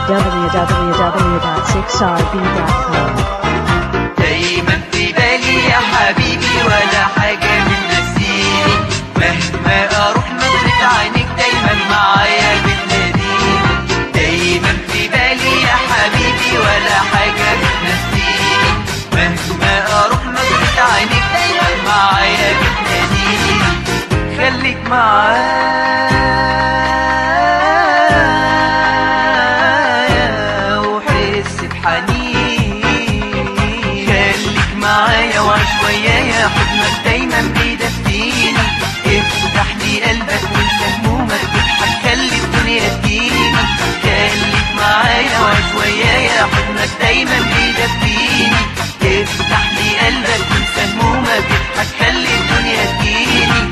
www.6rb.com دايما في بالي يا حبيبي ولا حاجة من نسيني مهما اروح نظرة عينيك دايما معايا بتناديني دايما في بالي يا حبيبي ولا حاجة من نسيني مهما اروح نظرة عينيك دايما معايا بتناديني خليك معايا وحس بحنين خليك معايا وعشوية يا حضنك دايما بيدفيني افتح لي قلبك وانت همومك تضحك خلي الدنيا تجيني خليك معايا وعشوية يا حضنك دايما بيدفيني افتح لي قلبك وانت همومك تضحك خلي الدنيا تجيني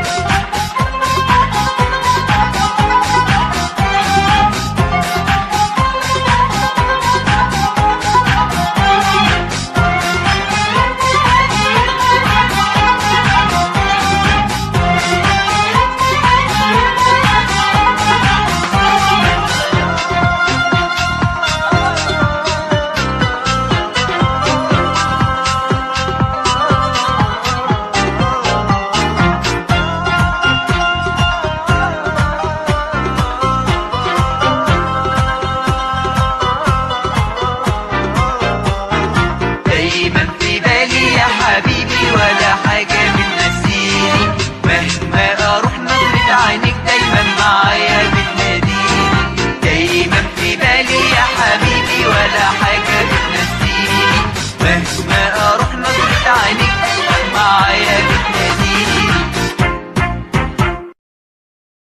دايما في بالي يا حبيبي ولا حاجة من نسيني مهما اروح نظرة عينيك دايما معايا بتناديني دايما في بالي يا حبيبي ولا حاجة من نسيني مهما